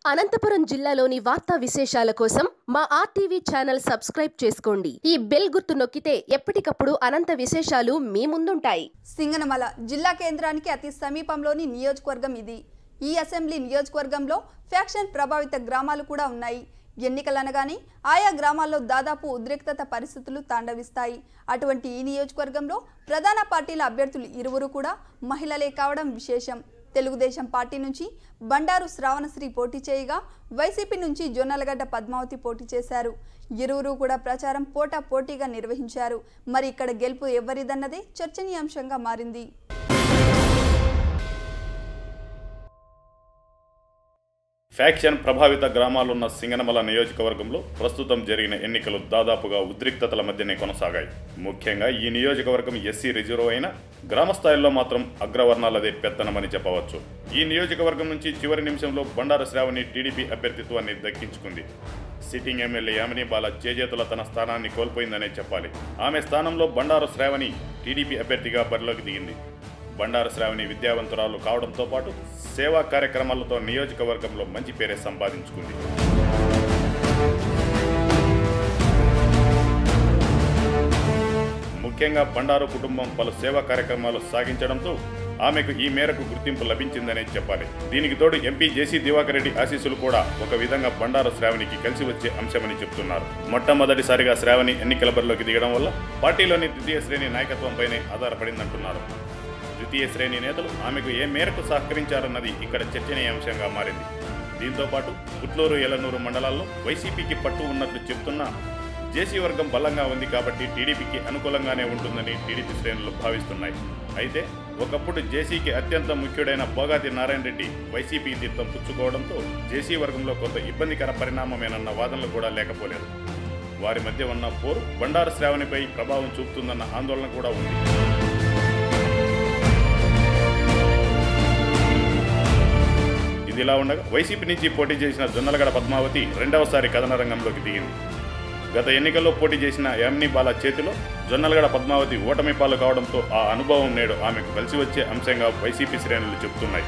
అనంతపురం జిల్లాలోని వార్తా విశేషాల కోసం మా ఆర్టీవీ ఛానల్ సబ్స్క్రైబ్ చేసుకోండి ఈ బెల్ గుర్తు నొక్కితే ఎప్పటికప్పుడు అనంత విశేషాలు మీ ముందుంటాయి సింగనమల జిల్లా కేంద్రానికి అతి సమీపంలోని నియోజకవర్గం ఇది ఈ అసెంబ్లీ నియోజకవర్గంలో ఫ్యాక్షన్ ప్రభావిత గ్రామాలు కూడా ఉన్నాయి ఎన్నికలనగానే ఆయా గ్రామాల్లో దాదాపు ఉద్రిక్తత పరిస్థితులు తాండవిస్తాయి అటువంటి ఈ నియోజకవర్గంలో ప్రధాన పార్టీల అభ్యర్థులు ఇరువురు కూడా మహిళలే కావడం విశేషం తెలుగుదేశం పార్టీ నుంచి బండారు శ్రావణశ్రీ పోటీ చేయగా వైసీపీ నుంచి జొన్నలగడ్డ పద్మావతి పోటీ చేశారు ఇరువురు కూడా ప్రచారం పోటా పోటీగా నిర్వహించారు మరి ఇక్కడ గెలుపు ఎవరిదన్నదే చర్చనీయాంశంగా మారింది ఫ్యాక్షన్ ప్రభావిత గ్రామాలున్న సింగనమల నియోజకవర్గంలో ప్రస్తుతం జరిగిన ఎన్నికలు దాదాపుగా ఉద్రిక్తతల మధ్యనే కొనసాగాయి ముఖ్యంగా ఈ నియోజకవర్గం ఎస్సీ రిజర్వ్ అయిన గ్రామ స్థాయిలో మాత్రం అగ్రవర్ణాలదే పెత్తనమని చెప్పవచ్చు ఈ నియోజకవర్గం నుంచి చివరి నిమిషంలో బండారు శ్రావణి టీడీపీ అభ్యర్థిత్వాన్ని దక్కించుకుంది సిట్టింగ్ ఎమ్మెల్యే యామిని బాల చేజేతుల తన స్థానాన్ని కోల్పోయిందనే చెప్పాలి ఆమె స్థానంలో బండారు శ్రావణి టీడీపీ అభ్యర్థిగా బరిలోకి దిగింది బండారు శ్రావణి విద్యావంతురాలు కావడంతో పాటు సేవా కార్యక్రమాలతో నియోజకవర్గంలో మంచి పేరే సంపాదించుకుంది ముఖ్యంగా బండారు కుటుంబం పలు సేవా కార్యక్రమాలు సాగించడంతో ఆమెకు ఈ మేరకు గుర్తింపు లభించిందనే చెప్పాలి దీనికి తోడు ఎంపీ జేసీ దివాకర్ రెడ్డి ఆశీస్సులు కూడా ఒక విధంగా బండారు శ్రావణికి కలిసి వచ్చే అంశమని చెప్తున్నారు మొట్టమొదటిసారిగా శ్రావణి ఎన్నికల బరిలోకి దిగడం వల్ల పార్టీలోని ద్వితీయ శ్రేణి నాయకత్వంపైనే ఆధారపడిందంటున్నారు ద్వితీయ శ్రేణి నేతలు ఆమెకు ఏ మేరకు సహకరించారన్నది ఇక్కడ చర్చనీయాంశంగా మారింది దీంతో పాటు పుట్లూరు ఎలనూరు మండలాల్లో వైసీపీకి పట్టు ఉన్నట్లు చెప్తున్నా జేసీ వర్గం బలంగా ఉంది కాబట్టి టీడీపీకి అనుకూలంగానే ఉంటుందని టీడీపీ శ్రేణులు భావిస్తున్నాయి అయితే ఒకప్పుడు జేసీకి అత్యంత ముఖ్యుడైన బోగాతి నారాయణ రెడ్డి వైసీపీ తీర్థం పుచ్చుకోవడంతో జేసీ వర్గంలో కొంత ఇబ్బందికర పరిణామమేనన్న వాదనలు కూడా లేకపోలేదు వారి మధ్య ఉన్న పోరు బండారు శ్రావణిపై ప్రభావం చూపుతుందన్న ఆందోళన కూడా ఉంది ఇదిలా ఉండగా వైసీపీ నుంచి పోటీ చేసిన జొన్నలగడ పద్మావతి రెండవసారి కథన రంగంలోకి దిగింది గత ఎన్నికల్లో పోటీ చేసిన యామిని బాల చేతిలో జొన్నలగడ పద్మావతి ఓటమి పాలు కావడంతో ఆ అనుభవం నేడు ఆమెకు కలిసి వచ్చే అంశంగా వైసీపీ శ్రేణులు చెబుతున్నాయి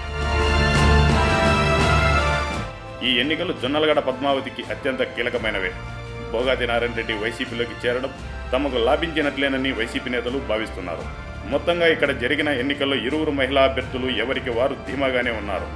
ఈ ఎన్నికలు జొన్నలగడ పద్మావతికి అత్యంత కీలకమైనవే భోగాతి నారాయణ రెడ్డి వైసీపీలోకి చేరడం తమకు లాభించినట్లేనని వైసీపీ నేతలు భావిస్తున్నారు మొత్తంగా ఇక్కడ జరిగిన ఎన్నికల్లో ఇరువురు మహిళా అభ్యర్థులు ఎవరికి వారు ధీమాగానే ఉన్నారు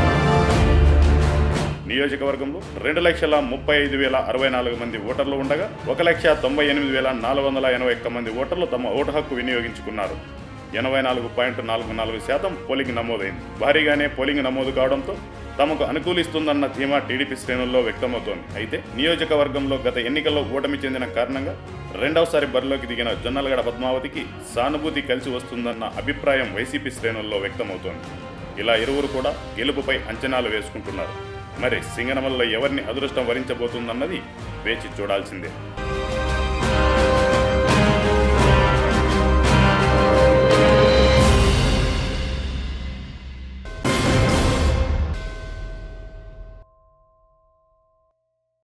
నియోజకవర్గంలో రెండు లక్షల ముప్పై ఐదు వేల అరవై నాలుగు మంది ఓటర్లు ఉండగా ఒక లక్ష తొంభై ఎనిమిది వేల నాలుగు వందల ఎనభై ఒక్క మంది ఓటర్లు తమ ఓటు హక్కు వినియోగించుకున్నారు ఎనభై నాలుగు పాయింట్ నాలుగు నాలుగు శాతం పోలింగ్ నమోదైంది భారీగానే పోలింగ్ నమోదు కావడంతో తమకు అనుకూలిస్తుందన్న ధీమా టీడీపీ శ్రేణుల్లో వ్యక్తమవుతోంది అయితే నియోజకవర్గంలో గత ఎన్నికల్లో ఓటమి చెందిన కారణంగా రెండవసారి బరిలోకి దిగిన జొన్నలగడ పద్మావతికి సానుభూతి కలిసి వస్తుందన్న అభిప్రాయం వైసీపీ శ్రేణుల్లో వ్యక్తమవుతోంది ఇలా ఇరువురు కూడా గెలుపుపై అంచనాలు వేసుకుంటున్నారు మరి సింగనమల్లో ఎవరిని అదృష్టం వరించబోతుందన్నది వేచి చూడాల్సిందే